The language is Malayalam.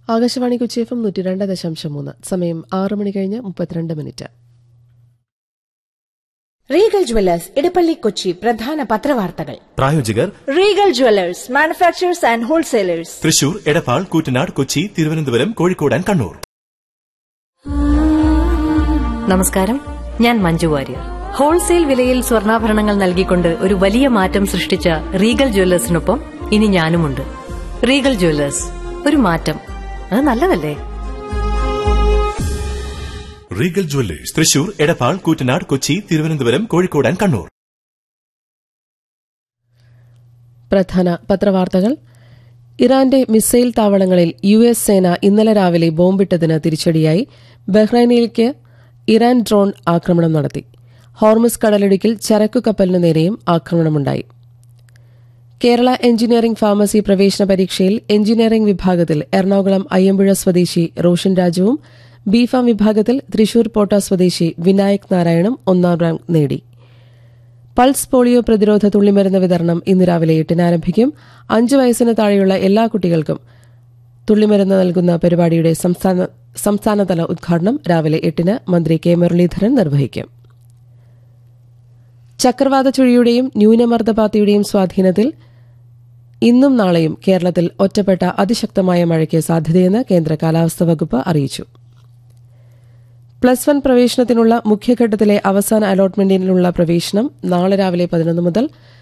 ആകാശവാണി കൊച്ചി എഫ് എം നൂറ്റി രണ്ട് ദശാംശം മൂന്ന് സമയം ആറ് മണി കഴിഞ്ഞ് മുപ്പത്തിരണ്ട് minute Regal jewellers Edappally Kochi പ്രധാന പത്രവാർത്തകൾ പ്രായോജകർ Regal jewellers manufacturers and wholesalers Thrissur Edappal Koottanad Kochi Thiruvananthapuram Kozhikode and Kannur നമസ്കാരം ഞാൻ മഞ്ജു വാര്യർ ഹോൾസെയിൽ വിലയിൽ സ്വർണ്ണാഭരണങ്ങൾ നൽകിക്കൊണ്ട് ഒരു വലിയ മാറ്റം സൃഷ്ടിച്ച റീഗൽ ജ്വല്ലേഴ്സിനൊപ്പം ഇനി ഞാനുമുണ്ട് റീഗൽ ജ്വല്ലേഴ്സ് ഒരു മാറ്റം അത് നല്ലതല്ലേ Regal jewellers Thrissur Edappal Koottanad Kochi Thiruvananthapuram Kozhikode and Kannur പ്രധാന പത്രവാർത്തകൾ ഇറാന്റെ മിസൈൽ താവളങ്ങളിൽ യു എസ് സേന ഇന്നലെ രാവിലെ ബോംബിട്ടതിന് തിരിച്ചടിയായി ബഹ്റൈനിലേക്ക് ഇറാൻ ഡ്രോൺ ആക്രമണം നടത്തി ഹോർമുസ് കടലിടുക്കിൽ ചരക്കു കപ്പലിനു നേരെയും ആക്രമണമുണ്ടായി കേരള എഞ്ചിനീയറിംഗ് ഫാർമസി പ്രവേശന പരീക്ഷയിൽ എഞ്ചിനീയറിംഗ് വിഭാഗത്തിൽ എറണാകുളം അയ്യമ്പുഴ സ്വദേശി റോഷൻ രാജുവും ബിഫാം വിഭാഗത്തിൽ തൃശൂർ പോട്ട സ്വദേശി വിനായക് നാരായണും ഒന്നാം റാങ്ക് നേടി പൾസ് പോളിയോ പ്രതിരോധ തുള്ളിമരുന്ന് വിതരണം ഇന്ന് രാവിലെ എട്ടിന് ആരംഭിക്കും അഞ്ച് വയസ്സിന് താഴെയുള്ള എല്ലാ കുട്ടികൾക്കും തുള്ളിമരുന്ന് നൽകുന്ന പരിപാടിയുടെ സംസ്ഥാന സംസ്ഥാനതല ഉദ്ഘാടനം രാവിലെ എട്ടിന് മന്ത്രി കെ മുരളീധരൻ നിർവഹിക്കും ചക്രവാത ചുഴിയുടെയും ന്യൂനമർദ്ദപാത്തിയുടെയും സ്വാധീനത്തിൽ ഇന്നും നാളെയും കേരളത്തിൽ ഒറ്റപ്പെട്ട അതിശക്തമായ മഴയ്ക്ക് സാധ്യതയെന്ന് കേന്ദ്ര കാലാവസ്ഥാ വകുപ്പ് അറിയിച്ചു പ്ലസ് വൺ പ്രവേശനത്തിനുള്ള മുഖ്യഘട്ടത്തിലെ അവസാന അലോട്ട്മെന്റിനുള്ള പ്രവേശനം നാളെ രാവിലെ പതിനൊന്ന് മുതൽ